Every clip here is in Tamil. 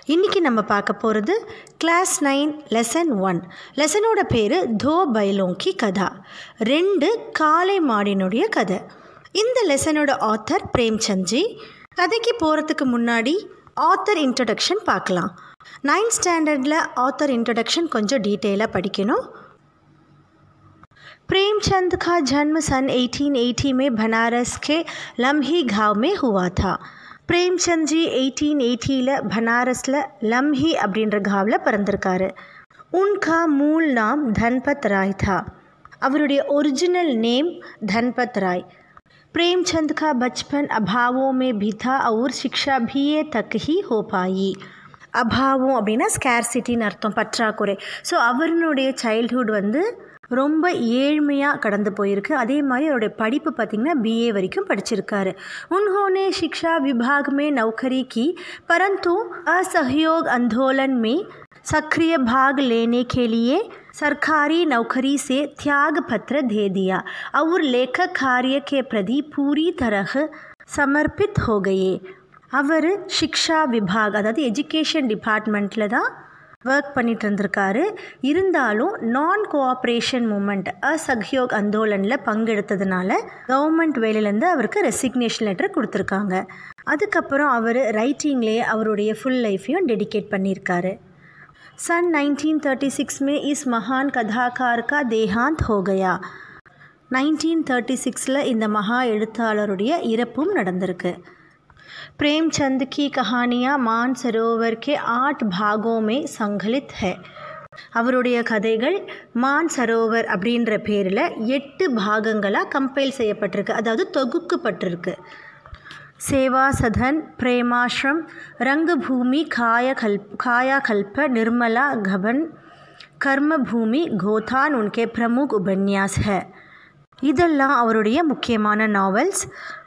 இன்றைக்கி நம்ம பார்க்க போகிறது கிளாஸ் நைன் லெசன் ஒன் லெசனோட பேர் தோ பைலோங்கி கதா ரெண்டு காளை மாடினுடைய கதை இந்த லெசனோட ஆத்தர் பிரேம்சந்த்ஜி கதைக்கு போகிறதுக்கு முன்னாடி ஆத்தர் இன்ட்ரடக்ஷன் பார்க்கலாம் நைன்த் ஸ்டாண்டர்டில் ஆத்தர் இன்ட்ரடக்ஷன் கொஞ்சம் டீட்டெயிலாக படிக்கணும் प्रेमचंद का जन्म सन 1880 में बनारस के लम्ही गांव में हुआ था பிரேம்சந்த் ஜி எயிட்டீன் எயிட்டியில் பனாரஸில் லம்ஹி அப்படின்ற காவில் பிறந்திருக்காரு உன்கா மூல் நாம் தன்பத் ராய் தா அவருடைய ஒரிஜினல் நேம் தன்பத் ராய் प्रेमचंद का बचपन अभावों में भी था और शिक्षा भी ये तक ही हो पाई அபாவம் அப்படின்னா ஸ்கேர்சிட்டின்னு அர்த்தம் பற்றாக்குறை ஸோ அவருடைய சைல்ட்ஹுட் வந்து ரொம்ப ஏழ்மையாக கடந்து போயிருக்கு அதே மாதிரி அவருடைய படிப்பு பார்த்திங்கன்னா பிஏ வரைக்கும் படிச்சிருக்காரு उन्होंने शिक्षा विभाग में नौकरी की परंतु असहयोग आंदोलन में सक्रिय भाग लेने के लिए सरकारी नौकरी से त्याग पत्र दे दिया और लेखक कार्य के प्रति पूरी तरह समर्पित हो गए அவர் சிக்ஷா விபாக் அதாவது எஜுகேஷன் டிபார்ட்மெண்ட்டில் தான் ஒர்க் பண்ணிட்டு இருந்திருக்காரு இருந்தாலும் நான் கோஆப்ரேஷன் மூமெண்ட் அசஹயோக் அந்தோலனில் பங்கெடுத்ததுனால கவர்மெண்ட் வேலையிலேருந்து அவருக்கு ரெசிக்னேஷன் லெட்டர் கொடுத்துருக்காங்க அதுக்கப்புறம் அவர் ரைட்டிங்லேயே அவருடைய ஃபுல் லைஃப்பையும் டெடிகேட் பண்ணியிருக்காரு सन 1936 में इस महान कथाकार का देहांत हो गया நைன்டீன் தேர்ட்டி சிக்ஸில் இந்த மகா எழுத்தாளருடைய இறப்பும் நடந்திருக்கு प्रेमचंद की कहानियाँ मान सरोवर के आठ भागों में संकलित है அவருடைய கதைகள் மான் சரோவர் அப்படின்ற பேரில் எட்டு பாகங்களாக கம்பைல் செய்யப்பட்டிருக்கு அதாவது தொகுக்கப்பட்டிருக்கு சேவா சதன் பிரேமாஷ்ரம் ரங்கபூமி காயகல்ப் காயாகல்ப நிர்மலா கபன் கர்மபூமி கோதான் உன்கே பிரமுக் உபன்யாஸ் है இதெல்லாம் அவருடைய முக்கியமான நாவல்ஸ்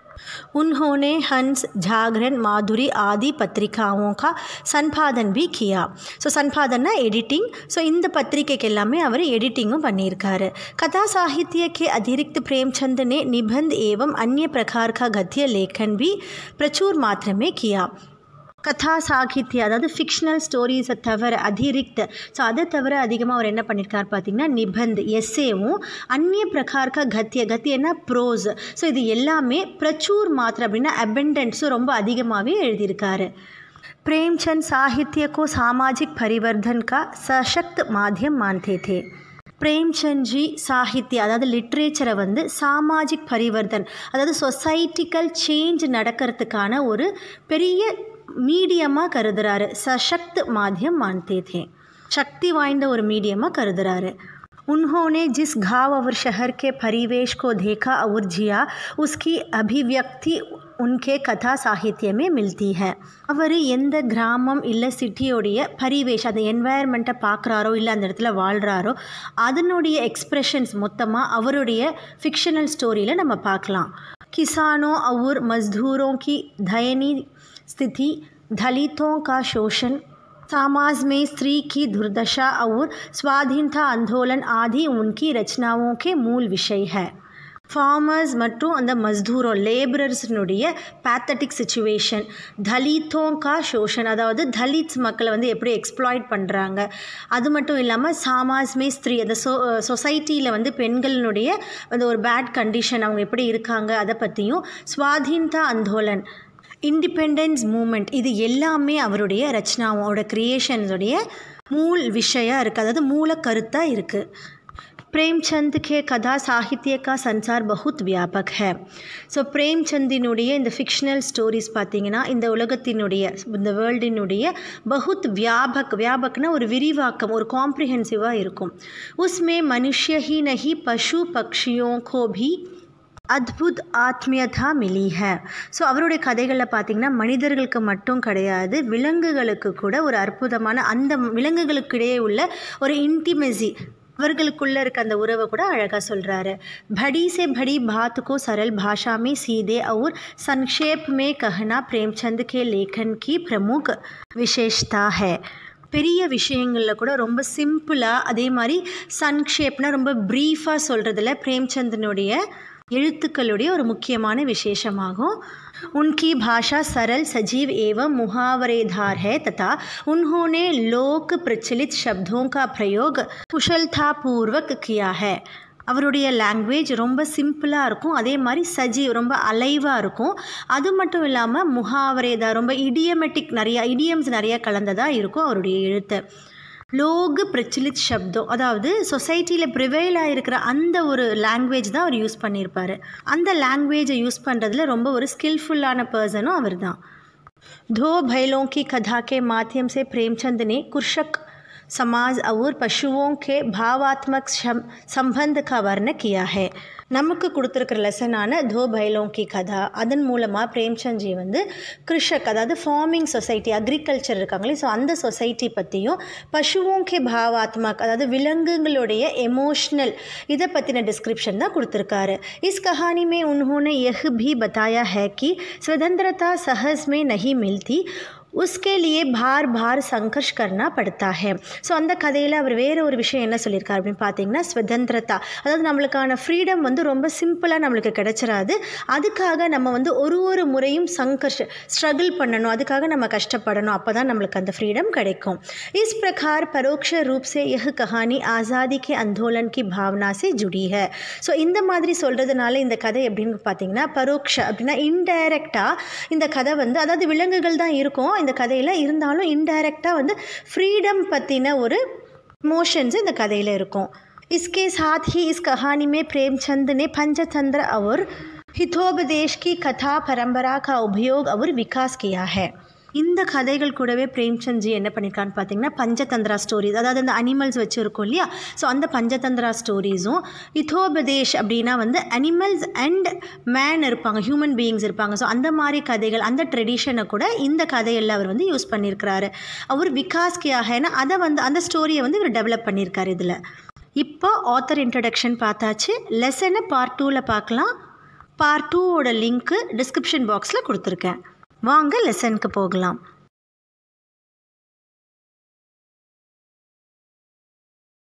उन्होंने हंस जागरण माधुरी आदि पत्रिकाओं का संपादन भी किया ஸோ சன்பாதன்னா எடிட்டிங் ஸோ இந்த பத்திரிக்கைக்கு எல்லாமே அவர் எடிட்டிங்கும் பண்ணியிருக்காரு कथा साहित्य के अतिरिक्त प्रेमचंद ने निबंध एवं अन्य प्रकार का गद्य लेखन भी प्रचुर मात्रा में किया கதா சாகித்ய அதாவது ஃபிக்ஷனல் ஸ்டோரிஸை தவிர அதிரிக்த் ஸோ அதை தவிர அதிகமாக அவர் என்ன பண்ணியிருக்கார் பார்த்தீங்கன்னா நிபந்த் எஸ்ஏவும் அந்நிய பிரகார்க்க கத்திய கத்தியன்னா ப்ரோஸ் ஸோ இது எல்லாமே பிரச்சூர் மாத்திரம் அப்படின்னா அபெண்டன்ஸும் ரொம்ப அதிகமாகவே எழுதியிருக்காரு प्रेमचंद साहित्य को सामाजिक परिवर्तन का सशक्त माध्यम मानते थे பிரேம்சந்த் ஜி சாகித்ய அதாவது லிட்ரேச்சரை வந்து சாமாஜிக் பரிவர்த்தன் அதாவது சொசைட்டிக்கல் சேஞ்ச் நடக்கிறதுக்கான ஒரு பெரிய மீடியமாக கருதுறாரு சசக்த் மாத்தியம் மான்தே தே சக்தி வாய்ந்த ஒரு மீடியமாக கருதுறாரு उन्होंने जिस गांव और शहर के परिवेश को देखा और जिया उसकी अभिव्यक्ति उनके கதா சாகித்யமே மில்தி ஹே அவர் எந்த கிராமம் இல்லை சிட்டியோடைய பரிவேஷ் அந்த என்வாயர்மெண்ட்டை பார்க்குறாரோ இல்லை அந்த இடத்துல வாழ்கிறாரோ அதனுடைய எக்ஸ்ப்ரெஷன்ஸ் மொத்தமாக அவருடைய ஃபிக்ஷனல் ஸ்டோரியில் நம்ம பார்க்கலாம் किसानों और मज़दूरों की दयनीय स्थिति दलितों का शोषण समाज में स्त्री की दुर्दशा और स्वाधीनता आंदोलन आदि उनकी रचनाओं के मूल विषय है ஃபார்மர்ஸ் மற்றும் அந்த மஸ்தூரோ லேபரர்ஸினுடைய பேத்தட்டிக் சுச்சுவேஷன் தலித்தோங்கா சோஷன் அதாவது தலித்ஸ் மக்களை வந்து எப்படி எக்ஸ்ப்ளாய்ட் பண்ணுறாங்க அது மட்டும் இல்லாமல் சாமாஸ்மே ஸ்திரீ அந்த சொ சொசைட்டியில் வந்து பெண்களினுடைய அந்த ஒரு பேட் கண்டிஷன் அவங்க எப்படி இருக்காங்க அதை பற்றியும் ஸ்வாதீன்தா அந்தோலன் இண்டிபெண்டன்ஸ் மூமெண்ட் இது எல்லாமே அவருடைய ரச்சனாவோட க்ரியேஷன்ஸுடைய மூல் விஷயம் இருக்குது அதாவது மூல கருத்தாக இருக்குது பிரேம்சந்த் கே கதா சாகித்ய கா சன்சார் பகுத் வியாபக் ஹே ஸோ பிரேம்சந்தினுடைய இந்த ஃபிக்ஷனல் ஸ்டோரிஸ் பார்த்தீங்கன்னா இந்த உலகத்தினுடைய இந்த வேர்ல்டினுடைய பகுத் வியாபக் வியாபக்னா ஒரு விரிவாக்கம் ஒரு காம்ப்ரிஹென்சிவாக இருக்கும் உஸ்மே மனுஷ்ய ஹி நஹி பசு பக்ஷியோ கோ பி அத்புத் ஆத்மியதா மிலி ஹே ஸோ அவருடைய கதைகளில் பார்த்திங்கன்னா மனிதர்களுக்கு மட்டும் கிடையாது விலங்குகளுக்கு கூட ஒரு அற்புதமான அந்த விலங்குகளுக்கிடையே உள்ள ஒரு இன்டிமெசி அவர்களுக்குள்ளே இருக்க அந்த உறவை கூட அழகாக சொல்கிறாரு படி से बड़ी बात को सरल भाषा में सीधे और संक्षेप में कहना प्रेमचंद के लेखन की प्रमुख विशेषता है பெரிய விஷயங்களில் கூட ரொம்ப சிம்பிளாக அதே மாதிரி சன்ஷேப்னா ரொம்ப ப்ரீஃபாக சொல்கிறதுல பிரேம்சந்தனுடைய எழுத்துக்களுடைய ஒரு முக்கியமான விசேஷமாகும் उनकी भाषा सरल सजीव एवं मुहावरेधार है तथा उन्होंने लोक प्रचलित शब्दों का प्रयोग कुशलतापूर्वक किया है அவருடைய லாங்குவேஜ் ரொம்ப சிம்பிளாக இருக்கும் அதே மாதிரி சஜீவ் ரொம்ப அலைவாக இருக்கும் அது மட்டும் இல்லாமல் முகாவரேதா ரொம்ப இடியமெட்டிக் நிறையா இடியம்ஸ் நிறையா கலந்ததாக இருக்கும் அவருடைய எழுத்து லோகு பிரச்சலித் சப்தம் அதாவது சொசைட்டியில் ப்ரிவைல் ஆகிருக்கிற அந்த ஒரு லாங்குவேஜ் தான் அவர் யூஸ் பண்ணியிருப்பார் அந்த லாங்குவேஜை யூஸ் பண்ணுறதுல ரொம்ப ஒரு ஸ்கில்ஃபுல்லான பர்சனும் அவர் தான் दो बैलों की कथा के माध्यम से प्रेमचंद ने कुर्षक समाज और पशुओं के भावात्मक शम- संबंध का वर्ण किया है நமக்கு கொடுத்துருக்கிற லெசனான தோ பைலோங்கி கதா அதன் மூலமாக பிரேம்சந்த்ஜி வந்து கிருஷக் அதாவது ஃபார்மிங் சொசைட்டி அக்ரிகல்ச்சர் இருக்காங்களே ஸோ அந்த சொசைட்டி பற்றியும் பசுவோங்கே பாவாத்மக் அதாவது விலங்குகளுடைய எமோஷ்னல் இதை பற்றின டிஸ்கிரிப்ஷன் தான் கொடுத்துருக்காரு इस कहानी में उन्होंने यह भी बताया है कि स्वतंत्रता सहज में नहीं मिलती उसके लिए பார் பார் சங்கர்ஷ் கர்னா படுத்தா ஹே ஸோ அந்த கதையில் அவர் வேறு ஒரு விஷயம் என்ன சொல்லியிருக்காரு அப்படின்னு பார்த்தீங்கன்னா ஸ்வதந்திரதா அதாவது நம்மளுக்கான ஃப்ரீடம் வந்து ரொம்ப சிம்பிளாக நம்மளுக்கு கிடைச்சிராது அதுக்காக நம்ம வந்து ஒரு ஒரு முறையும் சங்கர்ஷ் ஸ்ட்ரகிள் பண்ணணும் அதுக்காக நம்ம கஷ்டப்படணும் அப்போ தான் நம்மளுக்கு அந்த ஃப்ரீடம் கிடைக்கும் இஸ் பிரகார் பரோக்ஷ ரூப் से यह कहानी आज़ादी के आंदोलन की भावना से जुड़ी है ஸோ இந்த மாதிரி சொல்கிறதுனால இந்த கதை எப்படின்னு பார்த்தீங்கன்னா பரோக்ஷ அப்படின்னா இன்டைரக்டாக இந்த கதை வந்து அதாவது விலங்குகள் தான் இருக்கும் இந்த கதையில் இருந்தாலும் இன்டைரக்டாக வந்து ஃப்ரீடம் பற்றின ஒரு மோஷன்ஸ் இந்த கதையில் இருக்கும் इसके साथ ही इस कहानी में प्रेमचंद ने पंचतंत्र और हितोपदेश की कथा परंपरा का उपयोग और विकास किया है இந்த கதைகள் கூடவே பிரேம்சந்த்ஜி என்ன பண்ணியிருக்கான்னு பார்த்தீங்கன்னா பஞ்சதந்திரா ஸ்டோரிஸ் அதாவது அந்த அனிமல்ஸ் வச்சுருக்கோம் இல்லையா ஸோ அந்த பஞ்சதந்திரா ஸ்டோரிஸும் இத்தோபதேஷ் அப்படின்னா வந்து அனிமல்ஸ் அண்ட் மேன் இருப்பாங்க ஹியூமன் பீயிங்ஸ் இருப்பாங்க ஸோ அந்த மாதிரி கதைகள் அந்த ட்ரெடிஷனை கூட இந்த கதையில் அவர் வந்து யூஸ் பண்ணியிருக்கிறாரு அவர் விகாஸ் கியாகனா அதை வந்து அந்த ஸ்டோரியை வந்து இவர் டெவலப் பண்ணியிருக்காரு இதில் இப்போ ஆத்தர் இன்ட்ரடக்ஷன் பார்த்தாச்சு லெசனை பார்ட் டூவில் பார்க்கலாம் பார்ட் டூவோட லிங்க்கு டிஸ்கிரிப்ஷன் பாக்ஸில் கொடுத்துருக்கேன் வாங்க லெசனுக்கு போகலாம்